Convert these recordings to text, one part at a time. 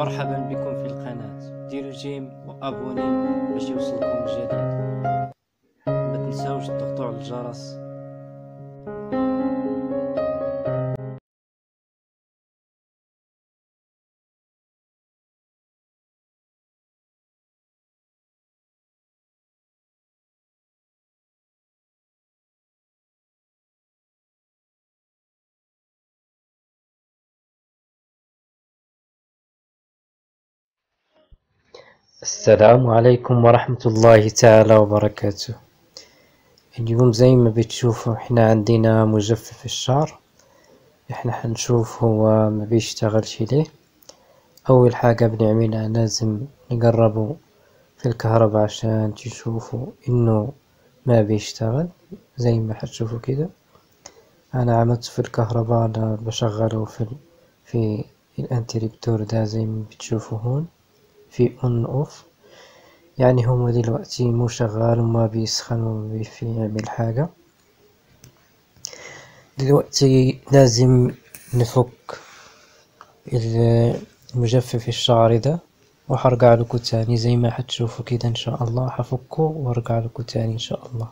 مرحبا بكم في القناة ديروا جيم وابوني باش يوصلكم الجديد ما تنساوش تضغطوا على الجرس السلام عليكم ورحمة الله تعالى وبركاته اليوم زي ما بتشوفوا احنا عندنا مجفف الشعر احنا حنشوف هو ما بيشتغلش ليه اول حاجة بنعملها لازم نقربه في الكهرباء عشان تشوفوا انه ما بيشتغل زي ما حتشوفوا كده انا عملت في الكهرباء انا بشغله في في الانتريبتور ده زي ما بتشوفوا هون في اون اوف يعني هو دلوقتي مو شغال وما بيسخن وما بيعمل حاجة دلوقتي لازم نفك المجفف الشعري ده وحرجع لكم تاني زي ما حتشوفوا كده ان شاء الله حفكه وارجع لكم تاني ان شاء الله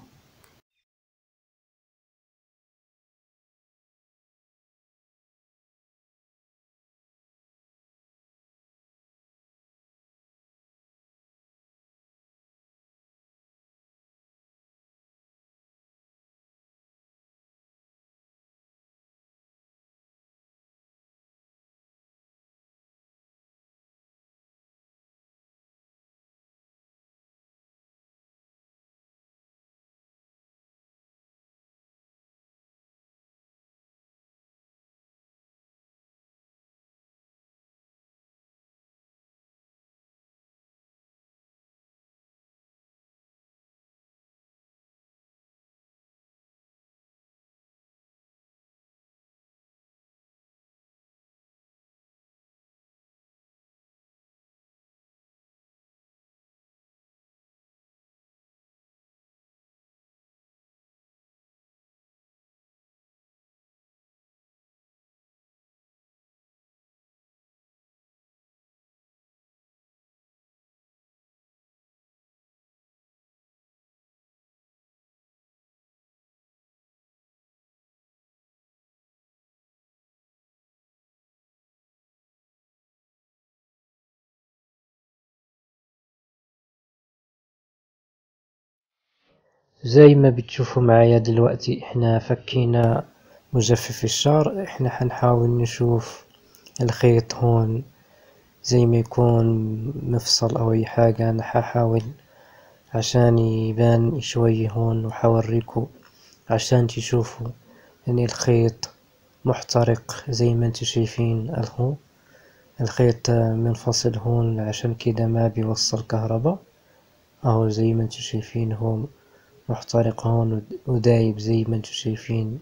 زي ما بتشوفوا معايا دلوقتي احنا فكينا مجفف الشعر احنا حنحاول نشوف الخيط هون زي ما يكون مفصل او اي حاجة انا ححاول عشان يبان شوي هون وحوريكم عشان تشوفوا ان الخيط محترق زي ما انتم شايفين اهو الخيط منفصل هون عشان كده ما بيوصل كهرباء اهو زي ما انتم شايفين هو محترق هون ودايب زي ما انتم شايفين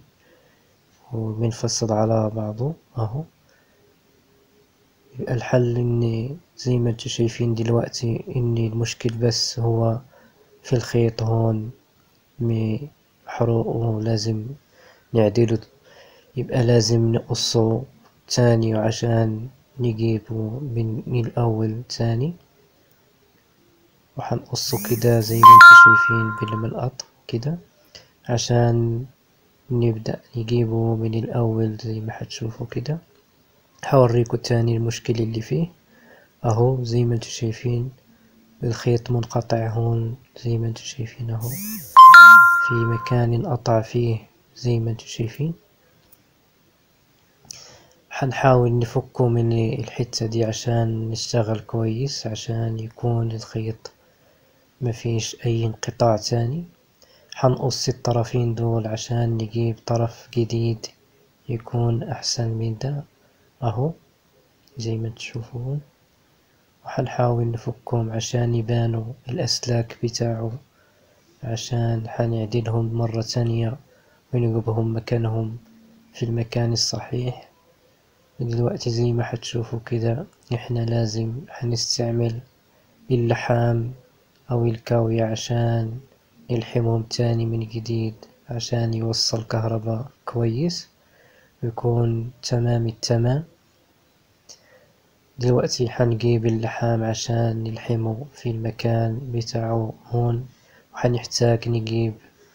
ومنفصل على بعضه اهو الحل اني زي ما انتم شايفين دلوقتي اني المشكل بس هو في الخيط هون محروق ولازم نعدله يبقى لازم نقصه تاني عشان نجيبه من, من الاول تاني وحنقصه كده زي ما انتم شايفين بالملقط كده عشان نبدأ نجيبه من الأول زي ما حتشوفوا كده حوريكم تاني المشكلة اللي فيه اهو زي ما انتم شايفين الخيط منقطع هون زي ما انتم شايفين اهو في مكان انقطع فيه زي ما انتم شايفين حنحاول نفكه من الحتة دي عشان نشتغل كويس عشان يكون الخيط مفيش اي انقطاع تاني حنقص الطرفين دول عشان نجيب طرف جديد يكون احسن من ده اهو زي ما تشوفون وحنحاول نفكهم عشان يبانوا الاسلاك بتاعه عشان حنعدلهم مرة تانية ونجيبهم مكانهم في المكان الصحيح دلوقتي زي ما حتشوفوا كده احنا لازم حنستعمل اللحام او الكاوية عشان نلحمهم تاني من جديد عشان يوصل كهرباء كويس ويكون تمام التمام دلوقتي حنجيب اللحام عشان نلحمه في المكان بتاعه هون وحنحتاج نجيب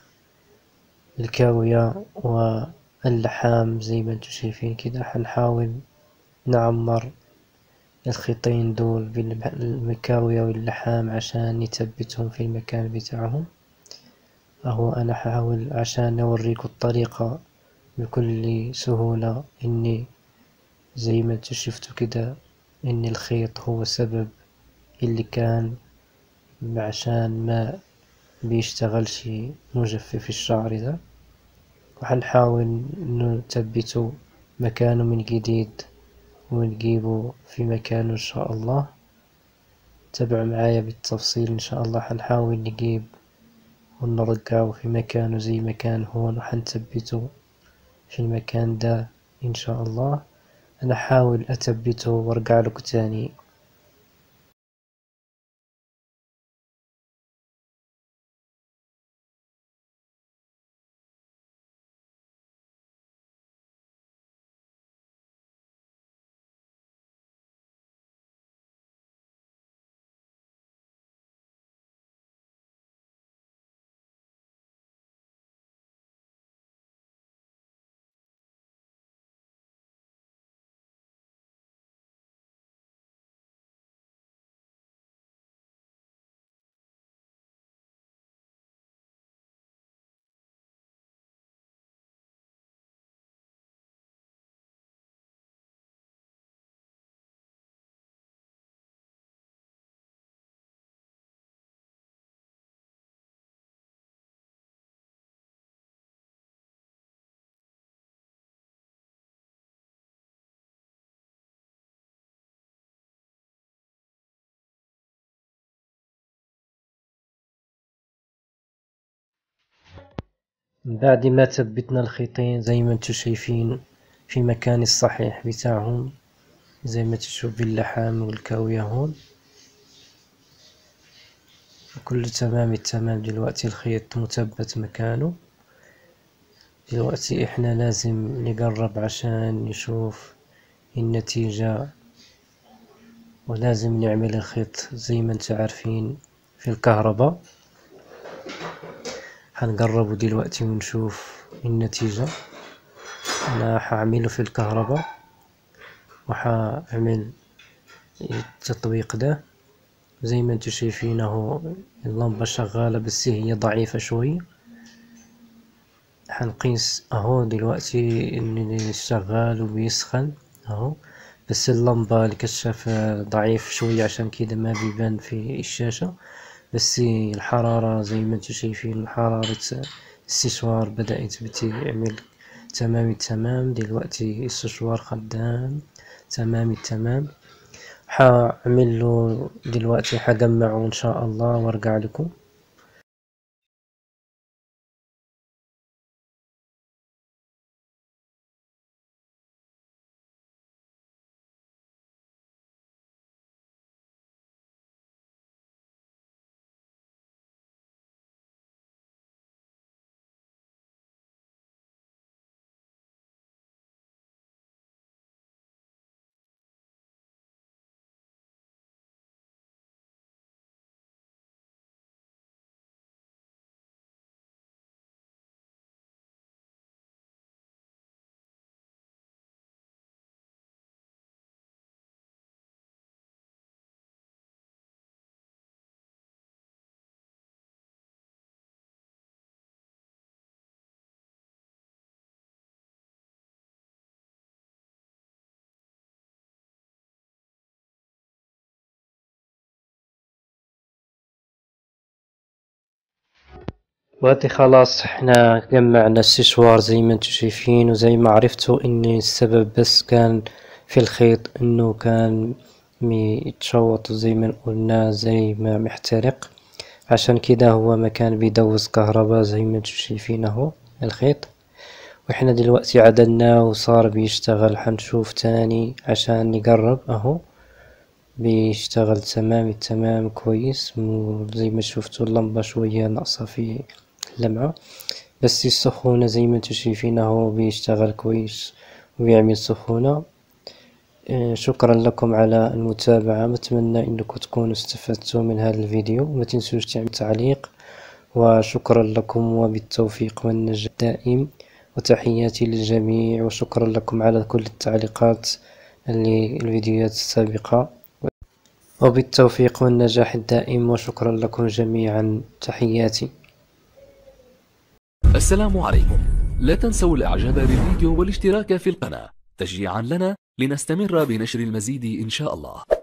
الكاوية واللحام زي ما انتم شايفين كده حنحاول نعمر الخيطين دول بالمكاوية واللحام عشان نثبتهم في المكان بتاعهم اهو انا حاول عشان اوريكم الطريقة بكل سهولة اني زي ما انتم شفتوا كده ان الخيط هو سبب اللي كان عشان ما بيشتغلش مجفف الشعر ده وحنحاول نثبته مكانه من جديد ونجيبه في مكانه ان شاء الله تابعوا معايا بالتفصيل ان شاء الله حنحاول نجيب ونرجعه في مكانه زي ما كان هون وحنثبته في المكان ده ان شاء الله انا حاول اثبته وارجع لكم تاني بعد ما ثبتنا الخيطين زي ما انتم شايفين في مكان الصحيح بتاعهم زي ما تشوف باللحام والكاوية هون كله تمام التمام دلوقتي الخيط مثبت مكانه دلوقتي احنا لازم نقرب عشان نشوف النتيجة ولازم نعمل الخيط زي ما انتم عارفين في الكهرباء حنقربه دلوقتي ونشوف النتيجة انا حعمله في الكهرباء وحعمل التطبيق ده زي ما انتم شايفين اهو اللمبة شغالة بس هي ضعيفة شوي حنقيس اهو دلوقتي ان شغال وبيسخن اهو بس اللمبة الكشاف ضعيف شوي عشان كده ما بيبان في الشاشة بس الحرارة زي ما انتم شايفين حرارة السشوار بدأت بتعمل تمام التمام دلوقتي السشوار خدام تمام التمام حاعمل له دلوقتي حجمعه ان شاء الله وارجع لكم دلوقتي خلاص احنا جمعنا السشوار زي ما انتم شايفين وزي ما عرفتوا ان السبب بس كان في الخيط انه كان متشوط زي ما قلنا زي ما محترق عشان كده هو ما كان بيدوز كهرباء زي ما انتم شايفين اهو الخيط واحنا دلوقتي عدلناه وصار بيشتغل حنشوف تاني عشان نقرب اهو بيشتغل تمام التمام كويس زي ما شفتوا اللمبة شوية ناقصة في اللمعة بس السخونة زي ما انتم شايفين اهو بيشتغل كويس وبيعمل سخونة آه، شكرا لكم على المتابعة نتمنى انكم تكونوا استفدتوا من هذا الفيديو ما تنسوش تعمل تعليق وشكرا لكم وبالتوفيق والنجاح دائم وتحياتي للجميع وشكرا لكم على كل التعليقات للفيديوهات السابقة وبالتوفيق والنجاح الدائم وشكرا لكم جميعا تحياتي السلام عليكم لا تنسوا الاعجاب بالفيديو والاشتراك في القناة تشجيعا لنا لنستمر بنشر المزيد إن شاء الله